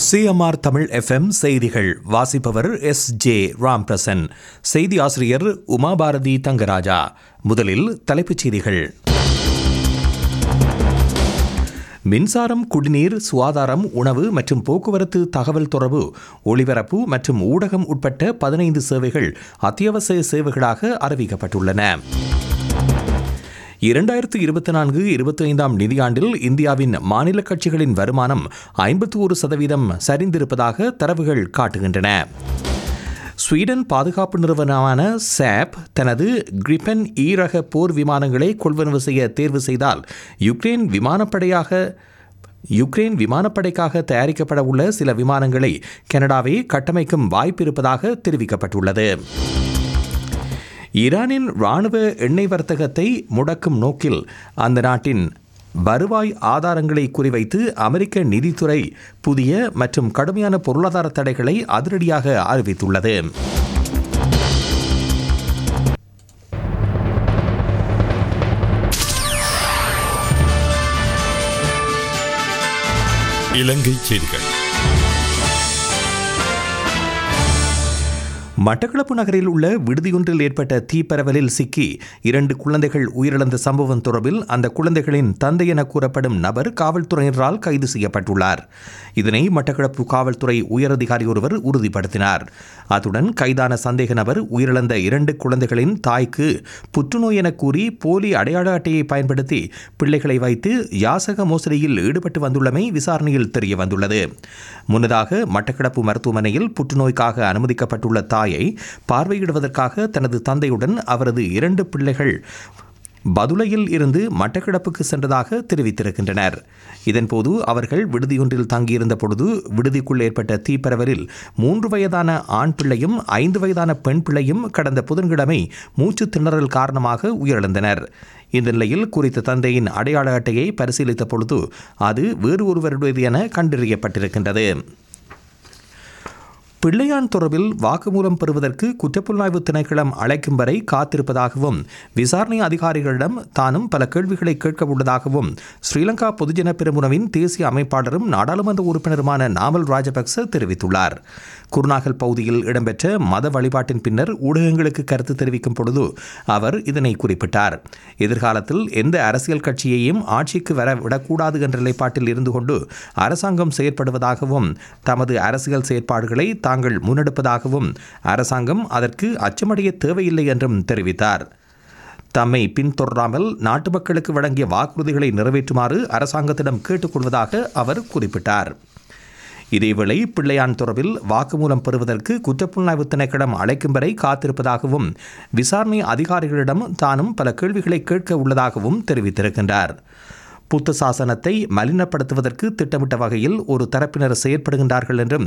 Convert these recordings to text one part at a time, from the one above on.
CMR Tamil FM செய்திகள் வாசிப்பவர் S J Ramprasan செய்தி ஆசிரியர் உமாபாரதி தங்கராஜா முதலில் தலைப்புச் செய்திகள் மின்சாரம் குடிநீர் சுகாதாரம் உணவு மற்றும் போக்குவரத்து தகவல் தொடர்பு ஒளிபரப்பு மற்றும் ஊடகம் உட்பட்ட பதினைந்து சேவைகள் அத்தியாவசிய சேவைகளாக அறிவிக்கப்பட்டுள்ளன இரண்டாயிரத்து இருபத்தி நான்கு இருபத்தி ஐந்தாம் நிதியாண்டில் இந்தியாவின் மாநில கட்சிகளின் வருமானம் ஐம்பத்தி ஒரு சதவீதம் சரிந்திருப்பதாக தரவுகள் காட்டுகின்றன ஸ்வீடன் பாதுகாப்பு நிறுவனமான சாப் தனது கிரிப்பன் ஈரக போர் விமானங்களை கொள்வனவு செய்ய தேர்வு செய்தால் யுக்ரைன் விமானப்படையாக யுக்ரைன் விமானப்படைக்காக தயாரிக்கப்பட உள்ள சில விமானங்களை கனடாவே கட்டமைக்கும் வாய்ப்பிருப்பதாக தெரிவிக்கப்பட்டுள்ளது ஈரானின் இராணுவ எண்ணெய் வர்த்தகத்தை முடக்கும் நோக்கில் அந்த நாட்டின் வருவாய் ஆதாரங்களை குறிவைத்து அமெரிக்க நிதித்துறை புதிய மற்றும் கடுமையான பொருளாதார தடைகளை அதிரடியாக அறிவித்துள்ளது இலங்கை செய்திகள் மட்டக்களப்பு நகரில் உள்ள விடுதியொன்றில் ஏற்பட்ட தீப்பரவலில் சிக்கி இரண்டு குழந்தைகள் உயிரிழந்த சம்பவம் தொடர்பில் அந்த குழந்தைகளின் தந்தை என கூறப்படும் நபர் காவல்துறையினரால் கைது செய்யப்பட்டுள்ளார் இதனை மட்டக்களப்பு காவல்துறை உயரதிகாரி ஒருவர் உறுதிப்படுத்தினார் அத்துடன் கைதான சந்தேக நபர் உயிரிழந்த இரண்டு குழந்தைகளின் தாய்க்கு புற்றுநோய் என கூறி போலி அடையாள அட்டையை பயன்படுத்தி பிள்ளைகளை வைத்து யாசக மோசடியில் ஈடுபட்டு வந்துள்ளமை விசாரணையில் தெரிய வந்துள்ளது முன்னதாக மட்டக்களப்பு மருத்துவமனையில் புற்றுநோய்க்காக அனுமதிக்கப்பட்டுள்ள தாயை பார்வையிடுவதற்காக தனது தந்தையுடன் அவரது இரண்டு பிள்ளைகள் பதுளையில் இருந்து மட்டக்கிடப்புக்கு சென்றதாக தெரிவித்திருக்கின்றனர் இதன்போது அவர்கள் விடுதியொன்றில் தங்கியிருந்த பொழுது விடுதிக்குள் ஏற்பட்ட தீப்பரவலில் மூன்று வயதான ஆண் பிள்ளையும் ஐந்து வயதான பெண் பிள்ளையும் கடந்த புதன்கிழமை மூச்சு திணறல் காரணமாக உயிரிழந்தனர் இந்த நிலையில் குறித்த தந்தையின் அடையாள அட்டையை பரிசீலித்த பொழுது அது வேறு ஒருவருடையது என கண்டறியப்பட்டிருக்கின்றது பிள்ளையான் தொடர்பில் வாக்குமூலம் பெறுவதற்கு குற்றப்புலனாய்வு திணைக்களம் அழைக்கும் வரை காத்திருப்பதாகவும் விசாரணை அதிகாரிகளிடம் தானும் பல கேள்விகளை கேட்க உள்ளதாகவும் ஸ்ரீலங்கா பொதுஜன பெருமுனவின் தேசிய அமைப்பாளரும் நாடாளுமன்ற உறுப்பினருமான நாமல் ராஜபக்ச தெரிவித்துள்ளார் குருநாகல் பகுதியில் இடம்பெற்ற மத வழிபாட்டின் பின்னர் ஊடகங்களுக்கு கருத்து தெரிவிக்கும் பொழுது அவர் இதனை குறிப்பிட்டார் எதிர்காலத்தில் எந்த அரசியல் கட்சியையும் ஆட்சிக்கு வர விடக்கூடாது என்ற நிலைப்பாட்டில் இருந்து கொண்டு அரசாங்கம் செயற்படுவதாகவும் தமது அரசியல் செயற்பாடுகளை தாங்கள் முன்னெடுப்பதாகவும் அரசாங்கம் அதற்கு அச்சமடைய தேவையில்லை என்றும் தெரிவித்தார் தம்மை பின்தொடராமல் நாட்டு மக்களுக்கு வழங்கிய வாக்குறுதிகளை நிறைவேற்றுமாறு அரசாங்கத்திடம் கேட்டுக்கொள்வதாக அவர் குறிப்பிட்டார் இதேவேளை பிள்ளையான் தொடர்பில் வாக்குமூலம் பெறுவதற்கு குற்றப்புலனாய்வு திணைக்களம் அழைக்கும் வரை காத்திருப்பதாகவும் விசாரணை அதிகாரிகளிடம் தானும் பல கேள்விகளை கேட்க உள்ளதாகவும் தெரிவித்திருக்கின்றார் புத்த சாசனத்தை மலினப்படுத்துவதற்கு திட்டமிட்ட வகையில் ஒரு தரப்பினர் செயற்படுகின்றார்கள் என்றும்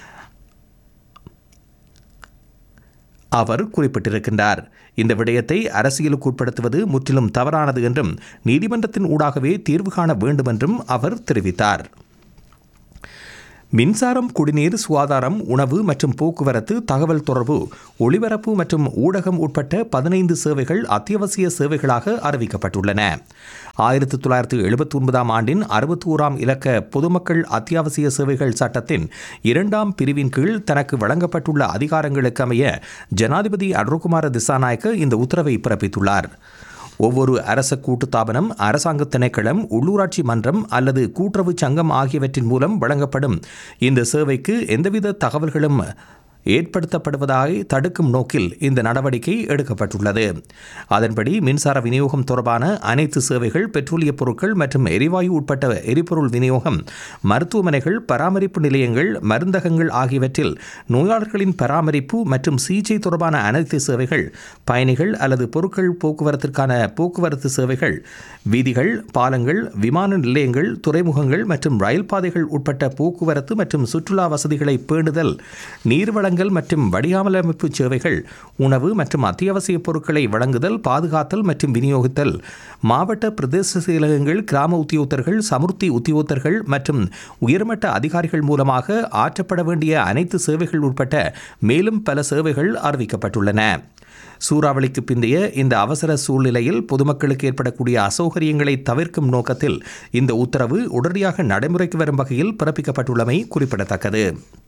அவர் குறிப்பிட்டிருக்கின்றார் இந்த விடயத்தை அரசியலுக்கு உட்படுத்துவது முற்றிலும் தவறானது என்றும் நீதிமன்றத்தின் ஊடாகவே தீர்வு காண வேண்டும் என்றும் அவர் தெரிவித்தார் மின்சாரம் குடிநீர் சுகாதாரம் உணவு மற்றும் போக்குவரத்து தகவல் தொடர்பு ஒளிபரப்பு மற்றும் ஊடகம் உட்பட்ட பதினைந்து சேவைகள் அத்தியாவசிய சேவைகளாக அறிவிக்கப்பட்டுள்ளன ஆயிரத்தி தொள்ளாயிரத்தி எழுபத்தி ஒன்பதாம் ஆண்டின் அறுபத்தி ஓராம் இலக்க பொதுமக்கள் அத்தியாவசிய சேவைகள் சட்டத்தின் இரண்டாம் பிரிவின் கீழ் தனக்கு வழங்கப்பட்டுள்ள அதிகாரங்களுக்கு அமைய ஜனாதிபதி அருகுமார திசாநாயக்க இந்த உத்தரவை பிறப்பித்துள்ளார் ஒவ்வொரு அரச கூட்டுத்தாபனம் அரசாங்க திணைக்களம் உள்ளூராட்சி மன்றம் அல்லது கூட்டுறவு சங்கம் ஆகியவற்றின் மூலம் வழங்கப்படும் இந்த சேவைக்கு எந்தவித தகவல்களும் ஏற்படுத்தப்படுவதாக தடுக்கும் நோக்கில் இந்த நடவடிக்கை எடுக்கப்பட்டுள்ளது அதன்படி மின்சார விநியோகம் தொடர்பான அனைத்து சேவைகள் பெட்ரோலிய பொருட்கள் மற்றும் எரிவாயு உட்பட்ட எரிபொருள் விநியோகம் மருத்துவமனைகள் பராமரிப்பு நிலையங்கள் மருந்தகங்கள் ஆகியவற்றில் நோயாளர்களின் பராமரிப்பு மற்றும் சிகிச்சை தொடர்பான அனைத்து சேவைகள் பயணிகள் அல்லது பொருட்கள் போக்குவரத்திற்கான போக்குவரத்து சேவைகள் வீதிகள் பாலங்கள் விமான நிலையங்கள் துறைமுகங்கள் மற்றும் ரயில் பாதைகள் உட்பட்ட போக்குவரத்து மற்றும் சுற்றுலா வசதிகளை பேணுதல் நீர்வள வளங்கள் மற்றும் வடிகாமலமைப்பு சேவைகள் உணவு மற்றும் அத்தியாவசிய பொருட்களை வழங்குதல் பாதுகாத்தல் மற்றும் விநியோகித்தல் மாவட்ட பிரதேச செயலகங்கள் கிராம உத்தியோகத்தர்கள் சமுர்த்தி உத்தியோகத்தர்கள் மற்றும் உயர்மட்ட அதிகாரிகள் மூலமாக ஆற்றப்பட வேண்டிய அனைத்து சேவைகள் உட்பட்ட மேலும் பல சேவைகள் அறிவிக்கப்பட்டுள்ளன சூறாவளிக்கு பிந்தைய இந்த அவசர சூழ்நிலையில் பொதுமக்களுக்கு ஏற்படக்கூடிய அசௌகரியங்களை தவிர்க்கும் நோக்கத்தில் இந்த உத்தரவு உடனடியாக நடைமுறைக்கு வரும் வகையில் பிறப்பிக்கப்பட்டுள்ளமை குறிப்பிடத்தக்கது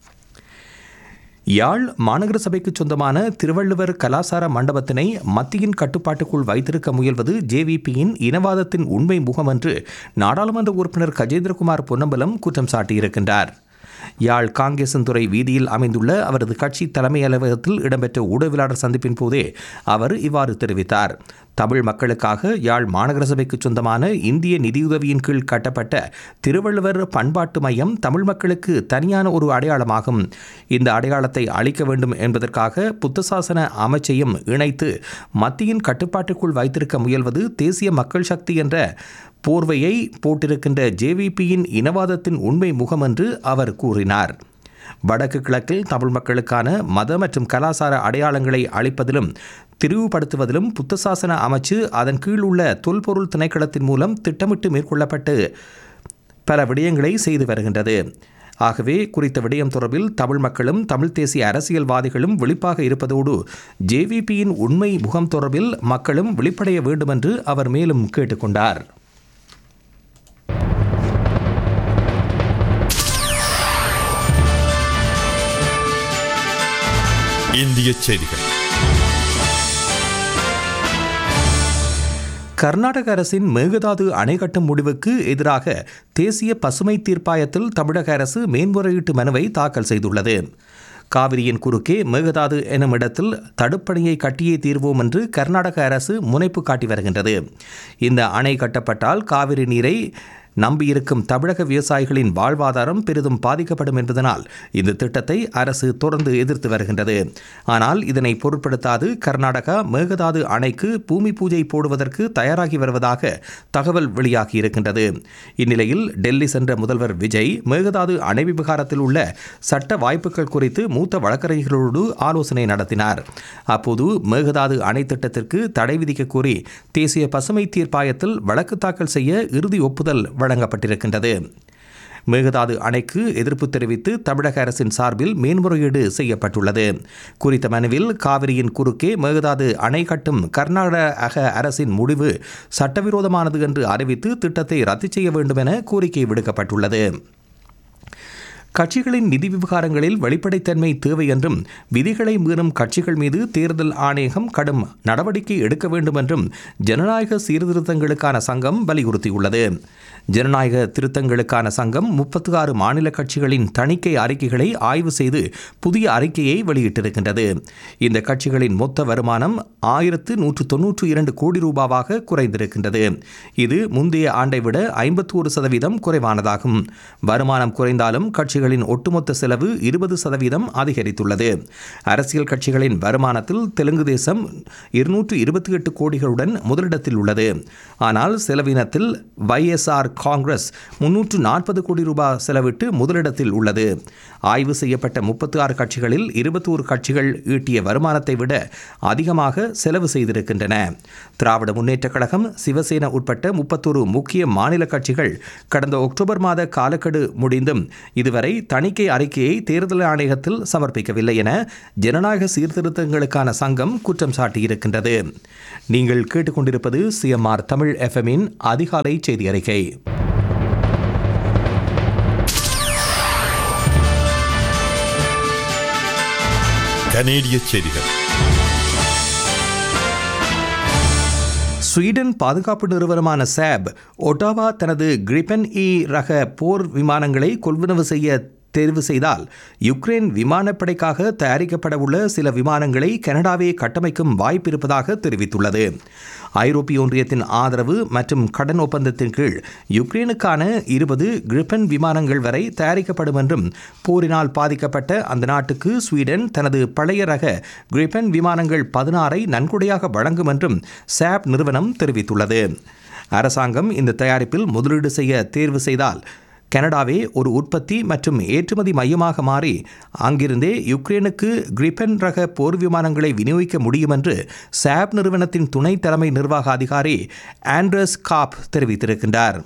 யாழ் மாநகர சபைக்கு சொந்தமான திருவள்ளுவர் கலாசார மண்டபத்தினை மத்தியின் கட்டுப்பாட்டுக்குள் வைத்திருக்க முயல்வது ஜேவிபியின் இனவாதத்தின் உண்மை முகம் என்று நாடாளுமன்ற உறுப்பினர் கஜேந்திரகுமார் பொன்னம்பலம் குற்றம் சாட்டியிருக்கின்றார் யாழ் காங்கேசன்துறை வீதியில் அமைந்துள்ள அவரது கட்சி தலைமை அலுவலகத்தில் இடம்பெற்ற ஊடகவியலாளர் சந்திப்பின் போதே அவர் இவ்வாறு தெரிவித்தார் தமிழ் மக்களுக்காக யாழ் மாநகர சபைக்கு சொந்தமான இந்திய நிதியுதவியின் கீழ் கட்டப்பட்ட திருவள்ளுவர் பண்பாட்டு மையம் தமிழ் மக்களுக்கு தனியான ஒரு அடையாளமாகும் இந்த அடையாளத்தை அளிக்க வேண்டும் என்பதற்காக புத்தசாசன அமைச்சையும் இணைத்து மத்தியின் கட்டுப்பாட்டுக்குள் வைத்திருக்க முயல்வது தேசிய மக்கள் சக்தி என்ற போர்வையை போட்டிருக்கின்ற ஜேவிபியின் இனவாதத்தின் உண்மை முகம் என்று அவர் கூறினார் வடக்கு கிழக்கில் தமிழ் மக்களுக்கான மத மற்றும் கலாசார அடையாளங்களை அளிப்பதிலும் திரிவுபடுத்துவதிலும் புத்தசாசன அமைச்சு அதன் கீழ் உள்ள தொல்பொருள் திணைக்களத்தின் மூலம் திட்டமிட்டு மேற்கொள்ளப்பட்டு பல விடயங்களை செய்து வருகின்றது ஆகவே குறித்த விடயம் தொடர்பில் தமிழ் மக்களும் தமிழ் தேசிய அரசியல்வாதிகளும் விழிப்பாக இருப்பதோடு ஜேவிபியின் உண்மை முகம் தொடர்பில் மக்களும் விழிப்படைய வேண்டும் என்று அவர் மேலும் கேட்டுக்கொண்டார் இந்திய செய்திகள் கர்நாடக அரசின் மேகதாது அணை கட்டும் முடிவுக்கு எதிராக தேசிய பசுமை தீர்ப்பாயத்தில் தமிழக அரசு மேன்முறையீட்டு மனுவை தாக்கல் செய்துள்ளது காவிரியின் குறுக்கே மேகதாது எனும் இடத்தில் தடுப்பணையை கட்டியே தீர்வோம் என்று கர்நாடக அரசு முனைப்பு காட்டி வருகின்றது இந்த அணை கட்டப்பட்டால் காவிரி நீரை நம்பியிருக்கும் தமிழக விவசாயிகளின் வாழ்வாதாரம் பெரிதும் பாதிக்கப்படும் என்பதனால் இந்த திட்டத்தை அரசு தொடர்ந்து எதிர்த்து வருகின்றது ஆனால் இதனை பொருட்படுத்தாது கர்நாடகா மேகதாது அணைக்கு பூமி பூஜை போடுவதற்கு தயாராகி வருவதாக தகவல் வெளியாகி இருக்கின்றது இந்நிலையில் டெல்லி சென்ற முதல்வர் விஜய் மேகதாது அணை விவகாரத்தில் உள்ள சட்ட வாய்ப்புகள் குறித்து மூத்த வழக்கறிஞர்களோடு ஆலோசனை நடத்தினார் அப்போது மேகதாது அணை திட்டத்திற்கு தடை விதிக்க கோரி தேசிய பசுமை தீர்ப்பாயத்தில் வழக்கு தாக்கல் செய்ய இறுதி ஒப்புதல் வழங்கப்பட்டிருக்கின்றது மேகதாது அணைக்கு எதிர்ப்பு தெரிவித்து தமிழக அரசின் சார்பில் மேன்முறையீடு செய்யப்பட்டுள்ளது குறித்த மனுவில் காவிரியின் குறுக்கே மேகதாது அணை கட்டும் கர்நாடக அரசின் முடிவு சட்டவிரோதமானது என்று அறிவித்து திட்டத்தை ரத்து செய்ய வேண்டும் என கோரிக்கை விடுக்கப்பட்டுள்ளது கட்சிகளின் நிதி விவகாரங்களில் வெளிப்படைத்தன்மை தேவை என்றும் விதிகளை மீறும் கட்சிகள் மீது தேர்தல் ஆணையகம் கடும் நடவடிக்கை எடுக்க வேண்டும் என்றும் ஜனநாயக சீர்திருத்தங்களுக்கான சங்கம் வலியுறுத்தியுள்ளது ஜனநாயக திருத்தங்களுக்கான சங்கம் முப்பத்தி ஆறு மாநில கட்சிகளின் தணிக்கை அறிக்கைகளை ஆய்வு செய்து புதிய அறிக்கையை வெளியிட்டிருக்கின்றது இந்த கட்சிகளின் மொத்த வருமானம் ஆயிரத்து நூற்று தொன்னூற்று இரண்டு கோடி ரூபாவாக குறைந்திருக்கின்றது இது முந்தைய ஆண்டை விட ஐம்பத்தோரு சதவீதம் குறைவானதாகும் வருமானம் குறைந்தாலும் கட்சிகளின் ஒட்டுமொத்த செலவு இருபது சதவீதம் அதிகரித்துள்ளது அரசியல் கட்சிகளின் வருமானத்தில் தெலுங்கு தேசம் இருநூற்று இருபத்தி எட்டு கோடிகளுடன் முதலிடத்தில் உள்ளது ஆனால் செலவினத்தில் வைஎஸ்ஆர் காங்கிரஸ் முன்னூற்று நாற்பது கோடி ரூபாய் செலவிட்டு முதலிடத்தில் உள்ளது ஆய்வு செய்யப்பட்ட முப்பத்தி ஆறு கட்சிகளில் இருபத்தோரு கட்சிகள் ஈட்டிய வருமானத்தை விட அதிகமாக செலவு செய்திருக்கின்றன திராவிட முன்னேற்றக் கழகம் சிவசேனா உட்பட்ட முப்பத்தோரு முக்கிய மாநில கட்சிகள் கடந்த அக்டோபர் மாத காலக்கெடு முடிந்தும் இதுவரை தணிக்கை அறிக்கையை தேர்தல் ஆணையத்தில் சமர்ப்பிக்கவில்லை என ஜனநாயக சீர்திருத்தங்களுக்கான சங்கம் குற்றம் சாட்டியிருக்கின்றது நீங்கள் கேட்டுக்கொண்டிருப்பது சிஎம்ஆர் தமிழ் எஃப்எம்மின் அதிகாலை செய்தி அறிக்கை கனேடிய செய்திகள் ஸ்வீடன் பாதுகாப்பு நிறுவனமான சாப் ஒட்டாவா தனது கிரிபன் இ ரக போர் விமானங்களை கொள்வனவு செய்ய தேர்வு செய்தால் யுக்ரைன் விமானப்படைக்காக தயாரிக்கப்பட உள்ள சில விமானங்களை கனடாவே கட்டமைக்கும் வாய்ப்பு இருப்பதாக தெரிவித்துள்ளது ஐரோப்பிய ஒன்றியத்தின் ஆதரவு மற்றும் கடன் ஒப்பந்தத்தின் கீழ் யுக்ரைனுக்கான இருபது கிரிப்பன் விமானங்கள் வரை தயாரிக்கப்படும் என்றும் போரினால் பாதிக்கப்பட்ட அந்த நாட்டுக்கு ஸ்வீடன் தனது பழைய ரக கிரிப்பன் விமானங்கள் பதினாறை நன்கொடையாக வழங்கும் என்றும் சாப் நிறுவனம் தெரிவித்துள்ளது அரசாங்கம் இந்த தயாரிப்பில் முதலீடு செய்ய தேர்வு செய்தால் கனடாவே ஒரு உற்பத்தி மற்றும் ஏற்றுமதி மையமாக மாறி அங்கிருந்தே யுக்ரைனுக்கு கிரிப்பன் ரக போர் விமானங்களை விநியோகிக்க முடியும் என்று சாப் நிறுவனத்தின் துணை தலைமை நிர்வாக அதிகாரி ஆண்ட்ரஸ் காப் தெரிவித்திருக்கின்றார்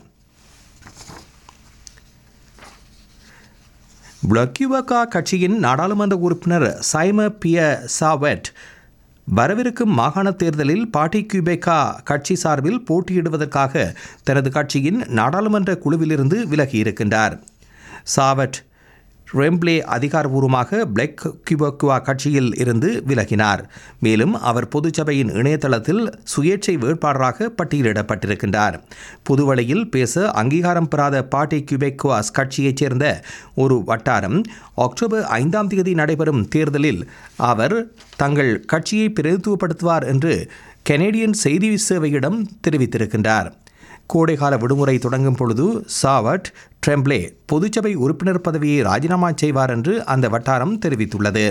பிளக்யூவகா கட்சியின் நாடாளுமன்ற உறுப்பினர் சைம பிய சாவெட் வரவிருக்கும் மாகாண தேர்தலில் பாட்டி கியூபெக்கா கட்சி சார்பில் போட்டியிடுவதற்காக தனது கட்சியின் நாடாளுமன்ற குழுவிலிருந்து விலகியிருக்கின்றார் சாவட் ரெம்ப்ளே அதிகாரபூர்வமாக பிளக் கியூபெக்குவா கட்சியில் இருந்து விலகினார் மேலும் அவர் பொதுச்சபையின் இணையதளத்தில் சுயேட்சை வேட்பாளராக பட்டியலிடப்பட்டிருக்கின்றார் புதுவழியில் பேச அங்கீகாரம் பெறாத பாட்டி கியூபெக்குவாஸ் கட்சியைச் சேர்ந்த ஒரு வட்டாரம் அக்டோபர் ஐந்தாம் தேதி நடைபெறும் தேர்தலில் அவர் தங்கள் கட்சியை பிரதித்துவப்படுத்துவார் என்று கனேடியன் செய்தி சேவையிடம் தெரிவித்திருக்கின்றார் கோடைகால விடுமுறை தொடங்கும் பொழுது சாவட் ட்ரெம்ப்ளே பொதுச்சபை உறுப்பினர் பதவியை ராஜினாமா செய்வார் என்று அந்த வட்டாரம் தெரிவித்துள்ளது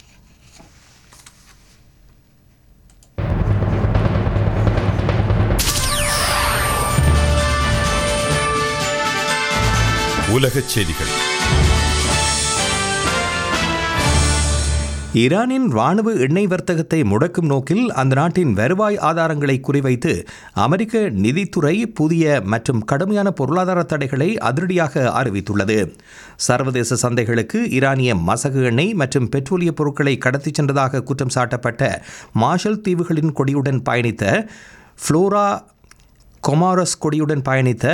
உலகச் செய்திகள் ஈரானின் ராணுவ எண்ணெய் வர்த்தகத்தை முடக்கும் நோக்கில் அந்த நாட்டின் வருவாய் ஆதாரங்களை குறிவைத்து அமெரிக்க நிதித்துறை புதிய மற்றும் கடுமையான பொருளாதார தடைகளை அதிரடியாக அறிவித்துள்ளது சர்வதேச சந்தைகளுக்கு ஈரானிய மசகு எண்ணெய் மற்றும் பெட்ரோலிய பொருட்களை கடத்திச் சென்றதாக குற்றம் சாட்டப்பட்ட மார்ஷல் தீவுகளின் கொடியுடன் பயணித்த ஃப்ளோரா கொமாரஸ் கொடியுடன் பயணித்த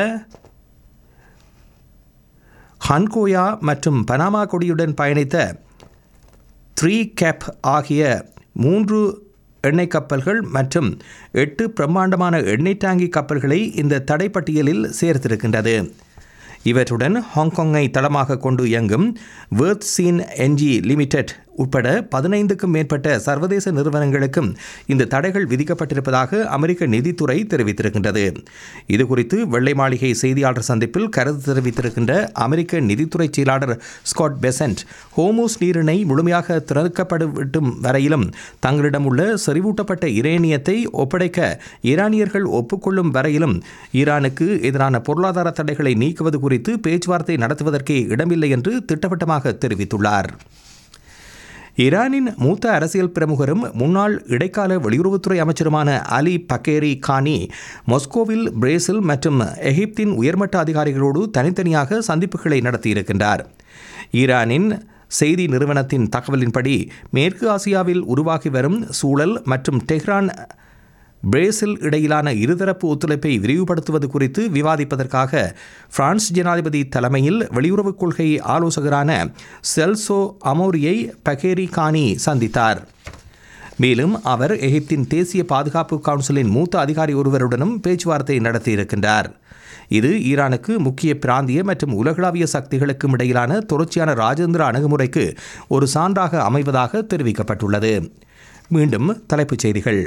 ஹன்கோயா மற்றும் பனாமா கொடியுடன் பயணித்த த்ரீ கேப் ஆகிய மூன்று எண்ணெய் கப்பல்கள் மற்றும் எட்டு பிரம்மாண்டமான எண்ணெய் டாங்கி கப்பல்களை இந்த தடைப்பட்டியலில் சேர்த்திருக்கின்றது இவற்றுடன் ஹாங்காங்கை தளமாக கொண்டு இயங்கும் வேர்த் சீன் என்ஜி லிமிடெட் உட்பட பதினைந்துக்கும் மேற்பட்ட சர்வதேச நிறுவனங்களுக்கும் இந்த தடைகள் விதிக்கப்பட்டிருப்பதாக அமெரிக்க நிதித்துறை தெரிவித்திருக்கின்றது இதுகுறித்து வெள்ளை மாளிகை செய்தியாளர் சந்திப்பில் கருத்து தெரிவித்திருக்கின்ற அமெரிக்க நிதித்துறை செயலாளர் ஸ்காட் பெசன்ட் ஹோமோஸ் நீரிணை முழுமையாக திறக்கப்படும் வரையிலும் தங்களிடம் உள்ள செறிவூட்டப்பட்ட இரேனியத்தை ஒப்படைக்க ஈரானியர்கள் ஒப்புக்கொள்ளும் வரையிலும் ஈரானுக்கு எதிரான பொருளாதார தடைகளை நீக்குவது குறித்து பேச்சுவார்த்தை நடத்துவதற்கே இடமில்லை என்று திட்டவட்டமாக தெரிவித்துள்ளார் ஈரானின் மூத்த அரசியல் பிரமுகரும் முன்னாள் இடைக்கால வெளியுறவுத்துறை அமைச்சருமான அலி பக்கேரி கானி மொஸ்கோவில் பிரேசில் மற்றும் எகிப்தின் உயர்மட்ட அதிகாரிகளோடு தனித்தனியாக சந்திப்புகளை நடத்தியிருக்கின்றார் ஈரானின் செய்தி நிறுவனத்தின் தகவலின்படி மேற்கு ஆசியாவில் உருவாகி வரும் சூழல் மற்றும் டெஹ்ரான் பிரேசில் இடையிலான இருதரப்பு ஒத்துழைப்பை விரிவுபடுத்துவது குறித்து விவாதிப்பதற்காக பிரான்ஸ் ஜனாதிபதி தலைமையில் வெளியுறவுக் கொள்கை ஆலோசகரான செல்சோ அமோரியை பகேரி கானி சந்தித்தார் மேலும் அவர் எகிப்தின் தேசிய பாதுகாப்பு கவுன்சிலின் மூத்த அதிகாரி ஒருவருடனும் பேச்சுவார்த்தை நடத்தியிருக்கின்றார் இது ஈரானுக்கு முக்கிய பிராந்திய மற்றும் உலகளாவிய சக்திகளுக்கும் இடையிலான தொடர்ச்சியான ராஜேந்திர அணுகுமுறைக்கு ஒரு சான்றாக அமைவதாக தெரிவிக்கப்பட்டுள்ளது மீண்டும் தலைப்புச் செய்திகள்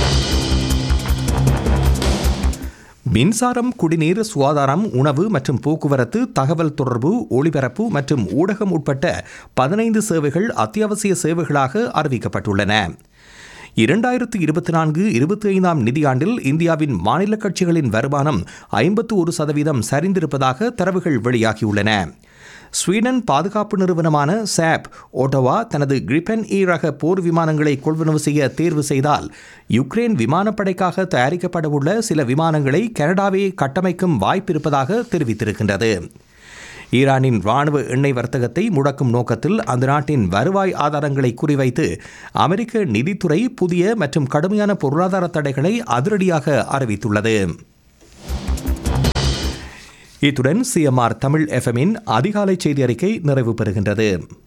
மின்சாரம் குடிநீர் சுகாதாரம் உணவு மற்றும் போக்குவரத்து தகவல் தொடர்பு ஒளிபரப்பு மற்றும் ஊடகம் உட்பட்ட பதினைந்து சேவைகள் அத்தியாவசிய சேவைகளாக அறிவிக்கப்பட்டுள்ளன இரண்டாயிரத்து இருபத்தி நான்கு இருபத்தி ஐந்தாம் நிதியாண்டில் இந்தியாவின் மாநில கட்சிகளின் வருமானம் ஐம்பத்து ஒரு சதவீதம் சரிந்திருப்பதாக தரவுகள் வெளியாகியுள்ளன ஸ்வீடன் பாதுகாப்பு நிறுவனமான சாப் ஓட்டோவா தனது கிரிபன் இ ரக போர் விமானங்களை கொள்வனவு செய்ய தேர்வு செய்தால் யுக்ரைன் விமானப்படைக்காக தயாரிக்கப்படவுள்ள சில விமானங்களை கனடாவே கட்டமைக்கும் வாய்ப்பு இருப்பதாக தெரிவித்திருக்கின்றது ஈரானின் ராணுவ எண்ணெய் வர்த்தகத்தை முடக்கும் நோக்கத்தில் அந்த நாட்டின் வருவாய் ஆதாரங்களை குறிவைத்து அமெரிக்க நிதித்துறை புதிய மற்றும் கடுமையான பொருளாதார தடைகளை அதிரடியாக அறிவித்துள்ளது இத்துடன் சிஎம்ஆர் தமிழ் எஃப்எம்மின் அதிகாலை செய்தி அறிக்கை நிறைவு பெறுகின்றது